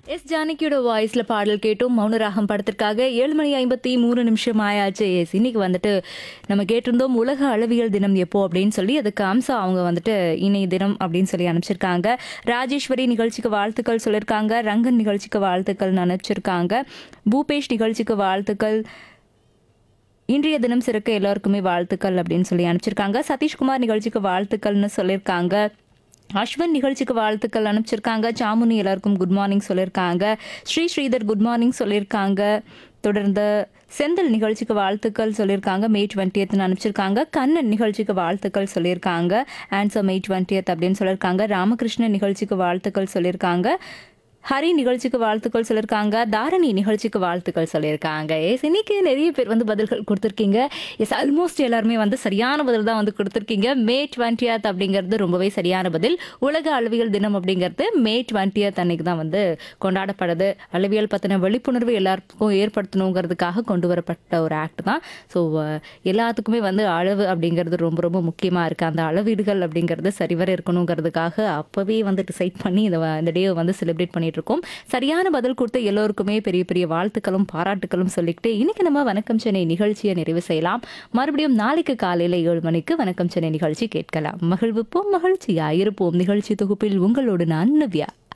S ஜானகியோட வாய்ஸ்ல பாடல் கேட்டும் மௌனராகம் படத்திற்காக ஏழு மணி ஐம்பத்தி மூணு நிமிஷம் ஆயாச்சு எஸ் இன்னைக்கு வந்துட்டு நம்ம கேட்டிருந்தோம் உலக அளவியல் தினம் எப்போ அப்படின்னு சொல்லி அதுக்கு அம்சா அவங்க வந்துட்டு இணைய தினம் அப்படின்னு சொல்லி அனுப்பிச்சிருக்காங்க ராஜேஸ்வரி நிகழ்ச்சிக்கு வாழ்த்துக்கள் சொல்லியிருக்காங்க ரங்கன் நிகழ்ச்சிக்கு வாழ்த்துக்கள் அனுப்பிச்சிருக்காங்க பூபேஷ் நிகழ்ச்சிக்கு வாழ்த்துக்கள் இன்றைய தினம் சிறக்க எல்லாருக்குமே வாழ்த்துக்கள் அப்படின்னு சொல்லி அனுப்பிச்சிருக்காங்க சதீஷ்குமார் நிகழ்ச்சிக்கு வாழ்த்துக்கள்னு சொல்லியிருக்காங்க அஸ்வன் நிகழ்ச்சிக்கு வாழ்த்துக்கள் அனுப்பிச்சிருக்காங்க சாமுனி எல்லாருக்கும் குட் மார்னிங் சொல்லியிருக்காங்க ஸ்ரீ ஸ்ரீதர் குட் மார்னிங் சொல்லியிருக்காங்க தொடர்ந்து செந்தில் நிகழ்ச்சிக்கு வாழ்த்துக்கள் சொல்லியிருக்காங்க மே டுவெண்ட்டியத்னு அனுப்பிச்சிருக்காங்க கண்ணன் நிகழ்ச்சிக்கு வாழ்த்துக்கள் சொல்லியிருக்காங்க ஆன்சர் மே டுவெண்ட்டியத் அப்படின்னு சொல்லியிருக்காங்க ராமகிருஷ்ணன் நிகழ்ச்சிக்கு வாழ்த்துக்கள் சொல்லியிருக்காங்க ஹரி நிகழ்ச்சிக்கு வாழ்த்துக்கள் சொல்லியிருக்காங்க தாரணி நிகழ்ச்சிக்கு வாழ்த்துக்கள் சொல்லியிருக்காங்க எஸ் இன்னைக்கு நிறைய பேர் வந்து பதில்கள் கொடுத்துருக்கீங்க எஸ் ஆல்மோஸ்ட் எல்லாருமே வந்து சரியான பதில் தான் வந்து கொடுத்துருக்கீங்க மே டுவெண்ட்டியத் அப்படிங்கிறது ரொம்பவே சரியான பதில் உலக அளவியல் தினம் அப்படிங்கிறது மே டுவெண்ட்டியத் அன்னைக்கு தான் வந்து கொண்டாடப்படுது அளவியல் பற்றின விழிப்புணர்வு எல்லாருக்கும் ஏற்படுத்தணுங்கிறதுக்காக கொண்டு வரப்பட்ட ஒரு ஆக்ட் தான் ஸோ எல்லாத்துக்குமே வந்து அளவு அப்படிங்கிறது ரொம்ப ரொம்ப முக்கியமாக இருக்குது அந்த அளவீடுகள் அப்படிங்கிறது சரிவர இருக்கணுங்கிறதுக்காக அப்போவே வந்து டிசைட் பண்ணி இந்த வ- இந்த டே வந்து செலிப்ரேட் பண்ணிட்டு இருக்கோம் சரியான பதில் கொடுத்த எல்லோருக்குமே பெரிய பெரிய வாழ்த்துக்களும் பாராட்டுகளும் சொல்லிக்கிட்டு இன்னைக்கு நம்ம வணக்கம் சென்னை நிகழ்ச்சியை நிறைவு செய்யலாம் மறுபடியும் நாளைக்கு காலையில் ஏழு மணிக்கு வணக்கம் சென்னை நிகழ்ச்சி கேட்கலாம் மகிழ்விப்போம் மகிழ்ச்சியா இருப்போம் நிகழ்ச்சி தொகுப்பில் உங்களோடு நான் நவ்யா